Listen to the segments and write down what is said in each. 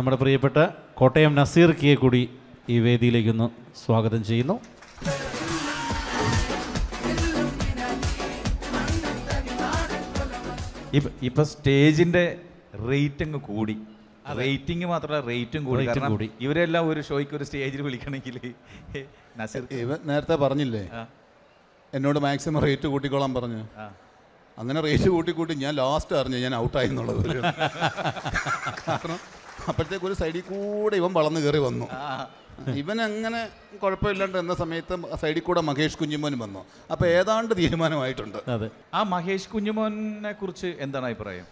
നമ്മുടെ പ്രിയപ്പെട്ട കോട്ടയം നസീർ കിയെ കൂടി ഈ വേദിയിലേക്കൊന്ന് സ്വാഗതം ചെയ്യുന്നു ഇപ്പ- ഇപ്പൊ സ്റ്റേജിന്റെ റേറ്റ് അങ്ങ് കൂടി റേറ്റിംഗ് മാത്രമല്ല റേറ്റും കൂടി Rate ഉം കാരണം കൂടി. ഇവരെല്ലാം ഒരു ഷോയ്ക്ക് ഒരു സ്റ്റേജിൽ വിളിക്കണമെങ്കിൽ നസീർ ഇവൻ നേരത്തെ പറഞ്ഞില്ലേ ആ. എന്നോട് മാക്സിമം റേറ്റ് കൂട്ടിക്കോളാൻ പറഞ്ഞു ആ. അങ്ങനെ റേറ്റ് കൂട്ടി കൂട്ടി ഞാൻ ലാസ്റ്റ് അറിഞ്ഞു ഞാൻ ഔട്ടായി എന്നുള്ളത് ഒരു കാരണം അപ്പോഴത്തേക്ക് ഒരു സൈഡിൽ കൂടെ ഇവൻ വളർന്നു കയറി വന്നു ഇവൻ അങ്ങനെ കുഴപ്പമില്ലാണ്ട് എന്ന സമയത്ത് സൈഡിൽ കൂടെ മഹേഷ് കുഞ്ഞുമോനും വന്നു അപ്പോൾ ഏതാണ്ട് തീരുമാനമായിട്ടുണ്ട് അതെ ആ മഹേഷ് കുഞ്ഞുമോനെ കുറിച്ച് എന്താണ് അഭിപ്രായം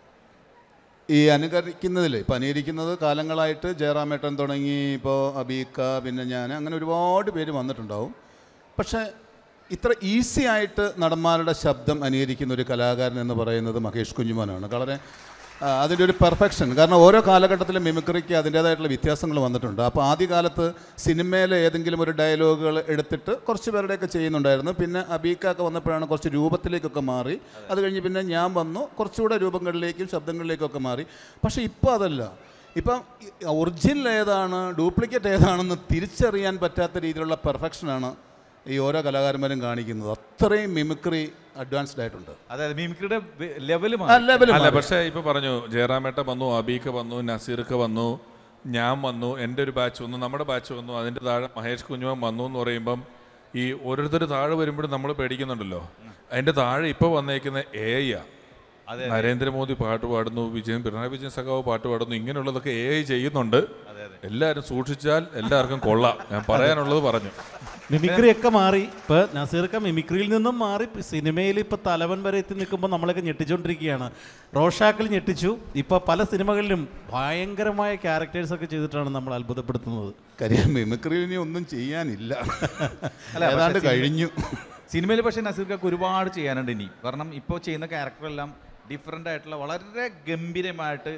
ഈ അനുകരിക്കുന്നതിൽ ഇപ്പം അനുകരിക്കുന്നത് കാലങ്ങളായിട്ട് ജയറാമേട്ടൻ തുടങ്ങി ഇപ്പോൾ അബീക്ക പിന്നെ ഞാൻ അങ്ങനെ ഒരുപാട് പേര് വന്നിട്ടുണ്ടാവും പക്ഷേ ഇത്ര ഈസി ആയിട്ട് നടന്മാരുടെ ശബ്ദം അനുകരിക്കുന്ന ഒരു കലാകാരൻ എന്ന് പറയുന്നത് മഹേഷ് കുഞ്ഞുമോനാണ് വളരെ ആ, അതിൻ്റെ ഒരു പെർഫെക്ഷൻ കാരണം ഓരോ കാലഘട്ടത്തിലും മിമിക്രിക്ക് അതിൻ്റേതായിട്ടുള്ള വ്യത്യാസങ്ങൾ വന്നിട്ടുണ്ട് അപ്പോൾ ആദ്യകാലത്ത് സിനിമയിലെ ഏതെങ്കിലും ഒരു ഡയലോഗുകൾ എടുത്തിട്ട് കുറച്ച് പേരുടെയൊക്കെ ചെയ്യുന്നുണ്ടായിരുന്നു പിന്നെ അബീക്കൊക്കെ വന്നപ്പോഴാണ് കുറച്ച് രൂപത്തിലേക്കൊക്കെ മാറി അത് കഴിഞ്ഞ് പിന്നെ ഞാൻ വന്നു കുറച്ചുകൂടെ രൂപങ്ങളിലേക്കും ശബ്ദങ്ങളിലേക്കൊക്കെ മാറി പക്ഷേ ഇപ്പോൾ അതല്ല ഇപ്പം ഒറിജിനൽ ഏതാണ് ഡ്യൂപ്ലിക്കേറ്റ് ഏതാണെന്ന് തിരിച്ചറിയാൻ പറ്റാത്ത രീതിയിലുള്ള പെർഫെക്ഷനാണ് ഈ ഓരോ കലാകാരന്മാരും കാണിക്കുന്നത് അത്രയും മിമിക്രി അഡ്വാൻസ്ഡ് ആയിട്ടുണ്ട് അതായത് മിമിക്രിയുടെ ലെവൽ ആ ലെവൽ അല്ല പക്ഷേ ഇപ്പൊ പറഞ്ഞു ജയറാമേട്ട വന്നു അബീക്ക വന്നു നസീർക്ക് വന്നു ഞാൻ വന്നു എൻ്റെ ഒരു ബാച്ച് വന്നു നമ്മുടെ ബാച്ച് വന്നു അതിൻ്റെ താഴെ മഹേഷ് കുഞ്ഞുമൻ വന്നു എന്ന് പറയുമ്പം ഈ ഓരോരുത്തർ താഴെ വരുമ്പോഴും നമ്മൾ പേടിക്കുന്നുണ്ടല്ലോ അതിൻ്റെ താഴെ ഇപ്പോൾ വന്നേക്കുന്ന എ ഐ നരേന്ദ്രമോദി പാട്ട് പാടുന്നു വിജയൻ പിണറായി വിജയൻ സഖാവ് പാട്ട് പാടുന്നു ഇങ്ങനെയുള്ളതൊക്കെ എ ഐ ചെയ്യുന്നുണ്ട് എല്ലാവരും സൂക്ഷിച്ചാൽ എല്ലാവർക്കും കൊള്ളാം ഞാൻ പറയാനുള്ളത് പറഞ്ഞു മിമിക്രി ഒക്കെ മാറി ഇപ്പൊ നസീർക്ക മിമിക്രിയിൽ നിന്നും മാറി ഇപ്പൊ സിനിമയിൽ ഇപ്പൊ തലവൻ വരെ എത്തി നിൽക്കുമ്പോൾ നമ്മളൊക്കെ ഞെട്ടിച്ചുകൊണ്ടിരിക്കുകയാണ് റോഷാക്കിൽ ഞെട്ടിച്ചു ഇപ്പൊ പല സിനിമകളിലും ഭയങ്കരമായ ക്യാരക്ടേഴ്സ് ഒക്കെ ചെയ്തിട്ടാണ് നമ്മൾ അത്ഭുതപ്പെടുത്തുന്നത് കാര്യം മിമിക്രിയിൽ ഇനി ഒന്നും ചെയ്യാനില്ല അല്ല, പക്ഷേ ഏതാണ്ട് സിനിമ- കഴിഞ്ഞു സിനിമയിൽ പക്ഷേ നസീർക്കൊക്കെ ഒരുപാട് ചെയ്യാനുണ്ട് ഇനി കാരണം ഇപ്പോൾ ചെയ്യുന്ന ക്യാരക്ടറെല്ലാം ഡിഫറെൻ്റ് ആയിട്ടുള്ള വളരെ ഗംഭീരമായിട്ട്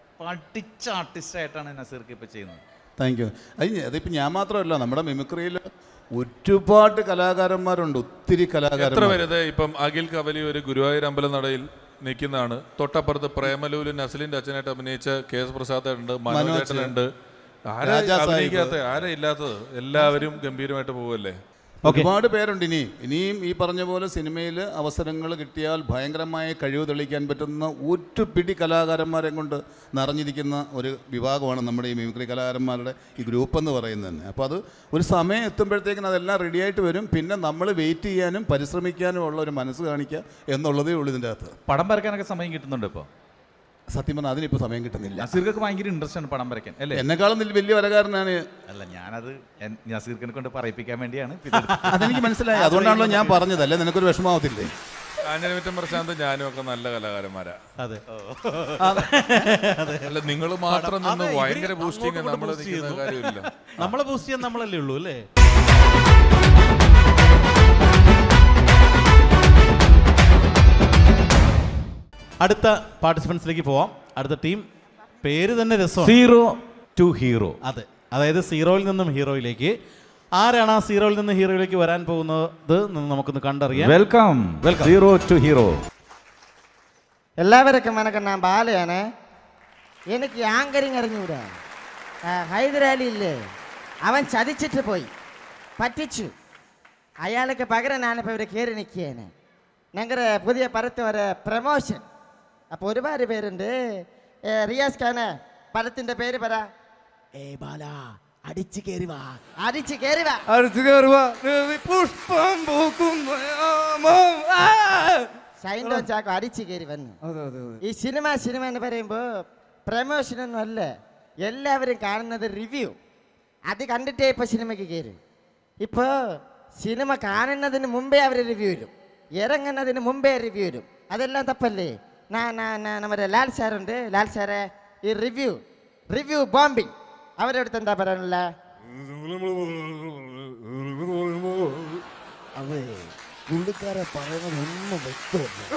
പഠിച്ച ആർട്ടിസ്റ്റ് ആയിട്ടാണ് നസീർക്ക് ഇപ്പോൾ ചെയ്യുന്നത് താങ്ക് യു അത് ഞ- അതിപ്പോൾ ഞാൻ മാത്രമല്ല നമ്മുടെ മിമിക്രിയിൽ ഒരുപാട് കലാകാരന്മാരുണ്ട് ഒത്തിരി എത്ര കലാകാരന്മാർ വരുത് ഇപ്പം അഖിൽ കവലി ഒരു ഗുരുവായൂർ അമ്പലം നടയിൽ നിൽക്കുന്നതാണ് തൊട്ടപ്പുറത്ത് പ്രേമലൂല് നസലിന്റെ അച്ഛനായിട്ട് അഭിനയിച്ച കെ എസ് പ്രസാദ് ഉണ്ട് മനോജേട്ടനുണ്ട് ആരാ രാജാ സാഹിബ്. അഭിനയിക്കാത്ത ആരാ ഇല്ലാത്തത് എല്ലാവരും ഗംഭീരമായിട്ട് പോവല്ലേ ഒരുപാട് പേരുണ്ട് ഇനിയും ഇനിയും ഈ പറഞ്ഞ പോലെ സിനിമയിൽ അവസരങ്ങൾ കിട്ടിയാൽ ഭയങ്കരമായ കഴിവ് തെളിയിക്കാൻ പറ്റുന്ന ഒരു പിടി കലാകാരന്മാരെ കൊണ്ട് നിറഞ്ഞിരിക്കുന്ന ഒരു വിഭാഗമാണ് നമ്മുടെ ഈ മിമിക്രി കലാകാരന്മാരുടെ ഈ ഗ്രൂപ്പ് എന്ന് പറയുന്നത് തന്നെ അപ്പോൾ അത് ഒരു സമയം എത്തുമ്പോഴത്തേക്കിനും അതെല്ലാം റെഡിയായിട്ട് വരും പിന്നെ നമ്മൾ വെയിറ്റ് ചെയ്യാനും പരിശ്രമിക്കാനും ഉള്ള ഒരു മനസ്സ് കാണിക്കുക എന്നുള്ളതേ ഉള്ളൂ ഇതിൻ്റെ അകത്ത് പടം വരയ്ക്കാനൊക്കെ സമയം കിട്ടുന്നുണ്ട് ഇപ്പോൾ സത്യം പറഞ്ഞാൽ അതിനിപ്പോൾ സമയം കിട്ടുന്നില്ല നസീർക്കൊക്കെ ഭയങ്കര ഇൻട്രസ്റ്റ് ആണ് പടം വരയ്ക്കാൻ അല്ലേ എന്നെക്കാളും വലിയ- വലിയ വരകാരനാണ് അല്ല ഞാനത് എൻ- നസീർക്കിനെ കൊണ്ട് പറയിപ്പിക്കാൻ വേണ്ടിയാണ് ഇപ്പൊ ഇതെടുത്തത്. അതെനിക്ക് മനസ്സിലായി അതുകൊണ്ടാണല്ലോ ഞാൻ പറഞ്ഞത് അല്ലേ നിനക്കൊരു വിഷമാവത്തില്ലേ കാഞ്ഞിരമിറ്റം പ്രശാന്ത് ഞാനും ഒക്കെ നല്ല കലാകാരന്മാരാ അതെ അല്ല നിങ്ങൾ മാത്രം നിന്ന് അതെ, ഭയങ്കര ഇവര് ബൂസ്റ്റിങ് അങ്ങോട്ടും നമ്മൾ boost നിൽക്കുന്ന ചെയ്യുന്നു. കാര്യമില്ല നമ്മളെ ബൂസ്റ്റ് ചെയ്യാൻ നമ്മളല്ലേ ഉള്ളൂ അല്ലേ അടുത്ത പാർട്ടിസിപ്പൻസിലേക്ക് പോവാം അടുത്ത ടീം പേര് തന്നെ രസം സീറോ ടു ഹീറോ അതെ അതായത് സീറോയിൽ നിന്നും ഹീറോയിലേക്ക് ആരാണ് ആ സീറോയിൽ നിന്ന് ഹീറോയിലേക്ക് വരാൻ പോകുന്നത് എന്ന് നമുക്കൊന്ന് കണ്ടറിയാം welcome welcome zero to hero എല്ലാവർക്കും വണക്കം ഞാൻ ബാലയാണ് എനിക്ക് ആങ്കറിങ് അറിഞ്ഞൂടാ ആ, ഹൈദരാലി ഇല്ലേ അവൻ ചതിച്ചിട്ട് പോയി പറ്റിച്ചു അയാൾക്ക് പകരം ഞാനിപ്പോൾ ഇവിടെ കയറി നിൽക്കുകയാണ് ഞങ്ങളുടെ പുതിയ പടത്ത് ഒരു പ്രമോഷൻ അപ്പോൾ ഒരുപാട് പേരുണ്ട് ഏ, റിയാസ് ഖാന് പടത്തിൻ്റെ പേര് പറ ഏ ബാല അടിച്ചു കയറി വാ അടിച്ചു കയറി വാ പുഷ്പം ഷൈൻഡോ ചാക്കോ അടിച്ചു കയറി വന്നു ഈ സിനിമ സിനിമ എന്ന് പറയുമ്പോൾ പ്രമോഷൻ ഒന്നും അല്ല എല്ലാവരും കാണുന്നത് റിവ്യൂ അത് കണ്ടിട്ടേ ഇപ്പോൾ സിനിമയ്ക്ക് കയറും ഇപ്പോൾ സിനിമ കാണുന്നതിന് മുമ്പേ അവർ റിവ്യൂ ഇടും ഇറങ്ങുന്നതിന് മുമ്പേ റിവ്യൂ ഇടും അതെല്ലാം തപ്പല്ലേ നാ നാ നാ നമ്മുടെ ലാൽ സാറുണ്ട് ലാൽ സാറേ ഈ റിവ്യൂ റിവ്യൂ ബോംബിങ് അവരുടെ അടുത്ത് എന്താ പറയാനുള്ള അതെ പുള്ളിക്കാരെ പറയുന്നത് ഒന്നും വ്യക്തമല്ല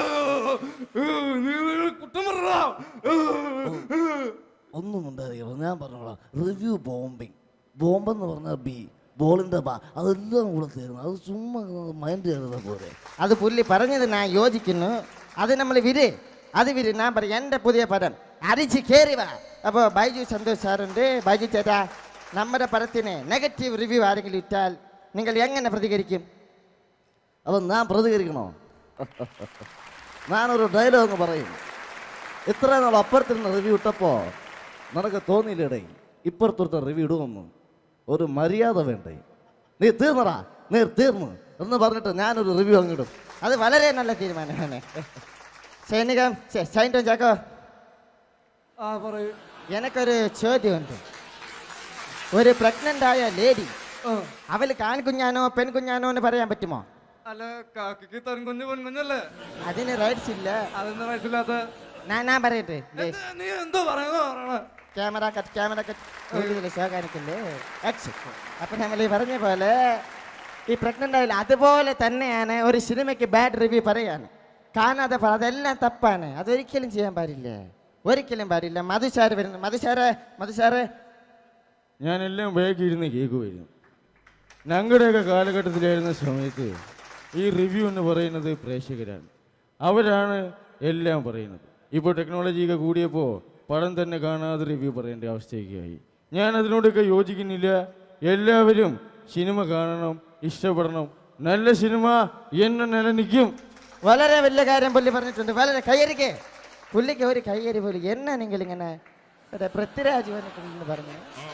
ഒന്നും ഉണ്ടായിരിക്കും ഞാൻ പറഞ്ഞോളാം റിവ്യൂ ബോംബിങ് ബോംബെന്ന് പറഞ്ഞാൽ ബി ബോളിന്റെ ബാ അതെല്ലാം കൂടെ തരുന്നു അത് ചുമ്മാ മൈൻഡ് ചെയ്തത് പോലെ അത് പുള്ളി പറഞ്ഞത് ഞാൻ യോജിക്കുന്നു അത് നമ്മൾ വിര് അത് വിര് ഞാൻ പറയും എൻ്റെ പുതിയ പടം അടിച്ച് കയറി വാ അപ്പോൾ ബൈജു സന്തോഷ് സാറുണ്ട് ബൈജു ചേട്ടാ നമ്മുടെ പടത്തിന് നെഗറ്റീവ് റിവ്യൂ ആരെങ്കിലും ഇട്ടാൽ നിങ്ങൾ എങ്ങനെ പ്രതികരിക്കും അപ്പം ഞാൻ പ്രതികരിക്കണോ ഞാനൊരു ഡയലോഗ് പറയും ഇത്ര നാൾ അപ്പുറത്തിരുന്ന് റിവ്യൂ ഇട്ടപ്പോൾ നിനക്ക് തോന്നിയില്ലേടേ ഇപ്പുറത്തൊരുത്ത റിവ്യൂ ഇടുമെന്ന് ഒരു മര്യാദ വേണ്ടേ നീ തീർന്നടാ നീ തീർന്നു എന്ന് പറഞ്ഞിട്ട് ഞാനൊരു റിവ്യൂ അങ്ങിടും അത് വളരെ നല്ല തീരുമാനമാണ് സൈനികം ഛെ, സൈൻറ്റോ ചാക്കോ ആ പറയൂ എനിക്കൊരു ചോദ്യമുണ്ട് ഒരു പ്രഗ്നന്റ് ആയ ലേഡി ആ, അവൾ കാൺകുഞ്ഞാനോ പെൺകുഞ്ഞാനോ എന്ന് പറയാൻ പറ്റുമോ അല്ല കാക്കിക്ക് തൻകുഞ്ഞ് പൊൻകുഞ്ഞല്ലേ അതിന് റൈറ്റ്സ് ഇല്ല അതെന്താ മനസ്സിലാത്ത ഞാൻ ഞാൻ പറയട്ടെ നീ എന്തോ പറയുന്നോ പറയണ ക്യാമറ കട്ട് ക്യാമറ കട്ട് കൂടുതൽ ശോകാനിക്കില്ലേ ആക്ഷൻ അപ്പൊ നമ്മൾ ഈ പറഞ്ഞ പോലെ ഈ പ്രഗ്നന്റ് ആയില്ല അതുപോലെ തന്നെയാണ് ഒരു സിനിമയ്ക്ക് ബാഡ് റിവ്യൂ പറയാണ് കാണാതെ പറ അതെല്ലാം തപ്പാണ് അതൊരിക്കലും ചെയ്യാൻ പാടില്ല ഒരിക്കലും പാടില്ല മധുസാറ് വരുന്നു മധുസാറ് മധുസാറ് ഞാനെല്ലാം ബാക്കി ഇരുന്ന് കേൾക്കുമായിരുന്നു ഞങ്ങളുടെയൊക്കെ കാലഘട്ടത്തിലായിരുന്ന സമയത്ത് ഈ റിവ്യൂ എന്ന് പറയുന്നത് പ്രേക്ഷകരാണ് അവരാണ് എല്ലാം പറയുന്നത് ഇപ്പോൾ ടെക്നോളജിയൊക്കെ കൂടിയപ്പോൾ പടം തന്നെ കാണാതെ റിവ്യൂ പറയേണ്ട അവസ്ഥയൊക്കെയായി ഞാൻ അതിനോടൊക്കെ യോജിക്കുന്നില്ല എല്ലാവരും സിനിമ കാണണം ഇഷ്ടപ്പെടണം നല്ല സിനിമ എന്നെ നിലനിൽക്കും വളരെ വലിയ കാര്യം പുള്ളി പറഞ്ഞിട്ടുണ്ട് വളരെ കയ്യരിക്കേ പുള്ളിക്ക് ഒരു കയ്യരി പോലും എന്നാ നിങ്ങൾ ഇങ്ങനെ മറ്റേ പൃഥ്വിരാജ് വന്നിട്ടുണ്ടെന്ന് പറഞ്ഞു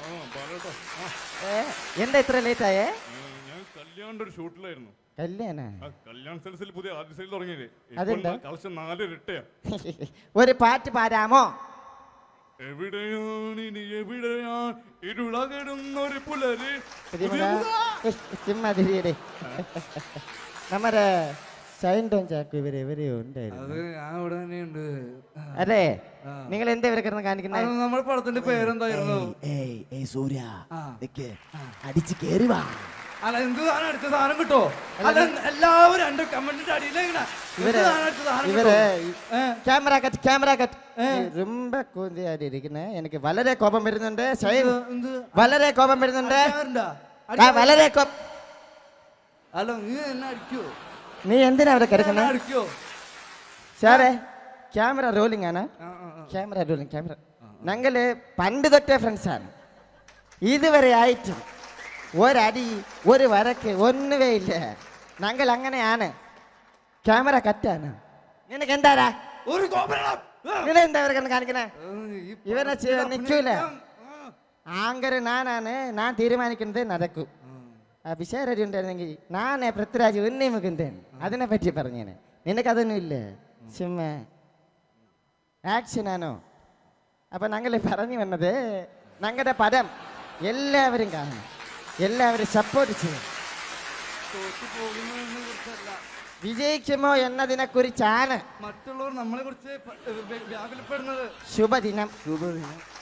ഏ, എന്താ ഇത്ര ലേറ്റ് ആയേ ഞാൻ കല്യാണിന്റെ ഒരു ഷൂട്ടിലായിരുന്നു കല്യാണ ആ കല്യാൺ സെൽസിൽ പുതിയ ആദ്യ സെയിൽ തുടങ്ങിയില്ലേ അതെന്താ? കളക്ഷൻ നാല് ഇരട്ടയാ ഒരു പാട്ട് പാടാമോ എവിടെയാണ് ഇനി എവിടെയാണ് ഇരുളകിടുന്നൊരു പുലര് പുതിയ ചുമ്മാതിരിയടേ നമ്മുടെ സൈൻഡോൻ ചാക്കു ഇവര് ഇവര് ഉണ്ടായിരുന്നു അത് ഞാൻ ഇവിടെ തന്നെയുണ്ട് അതെ നിങ്ങൾ എന്താ ഇവരെ കിടന്ന് കാണിക്കുന്നത് അത് നമ്മുടെ പടത്തിന്റെ പേരെന്തായിരുന്നു ഏയ് ഏയ് സൂര്യ ആ. നിക്ക് അടിച്ച് കേറി വാ അല്ല എന്ത് സാധനം അടിച്ച സാധനം കിട്ടോ അല്ല എല്ലാവരും എന്റെ കമന്റിന്റെ അടിയിൽ എങ്ങനെ ഇവര് ഇവര് ക്യാമറ കട്ട് ക്യാമറ കട്ട് ரொம்ப കൂന്തിയാടി ഇരിക്കുന്നേ എനിക്ക് വളരെ കോപം വരുന്നുണ്ട് സൈൻ എന്ത് വളരെ കോപം വരുന്നുണ്ട് അടിക്കാറുണ്ടാ? ആ, വളരെ കോപം അല്ല നീ എന്നെ അടിക്കോ നീ എന്തിനാ അവിടെ എന്നെ കിടക്കുന്നത് അടിക്കോ സാറേ ക്യാമറ റോളിംഗ് ആണ് ആ, ആ, ആ. ക്യാമറ റോളിംഗ് ക്യാമറ ഞങ്ങള് പണ്ട് തൊട്ടേ ഫ്രണ്ട്സാണ് ഇതുവരെ ആയിട്ടും ഒരടി ഒരു വരക്ക് ഒന്നുമേ ഇല്ല ഞങ്ങൾ അങ്ങനെയാണ് ക്യാമറ കറ്റാണ് നിനക്ക് എന്താടാ ഒരു കോപരണം നിന്നെ എന്താ ഇവരെ കണ്ട് കാണിക്കണേ ഈ ഇവനെ പടത്തിൽ ചെ- നിൽക്കൂല അഭിനയിക്കാൻ, ആ. ആങ്കർ നാനാണ് ഞാൻ തീരുമാനിക്കുന്നത് നടക്കും ആ വിശാരടി ഉണ്ടായിരുന്നെങ്കിൽ നാനേ പൃഥ്വിരാജ് ഉന്നയി മുകുന്ദൻ അതിനെ പറ്റി പറഞ്ഞേനെ നിനക്കതൊന്നും ഇല്ല ചുമ്മാ ആക്ഷനാണോ അപ്പൊ ഞങ്ങൾ പറഞ്ഞു വന്നത് ഞങ്ങളുടെ പദം എല്ലാവരും കാണണം എല്ലാവരും സപ്പോർട്ട് ചെയ്യണം തോറ്റു പോകുന്നതിനെ കുറിച്ചല്ല വിജയിക്കുമോ എന്നതിനെ കുറിച്ചാണ് മറ്റുള്ളവർ നമ്മളെ കുറിച്ച് വ്യാകുലപ്പെടുന്നത് ശുഭദിനം ശുഭദിനം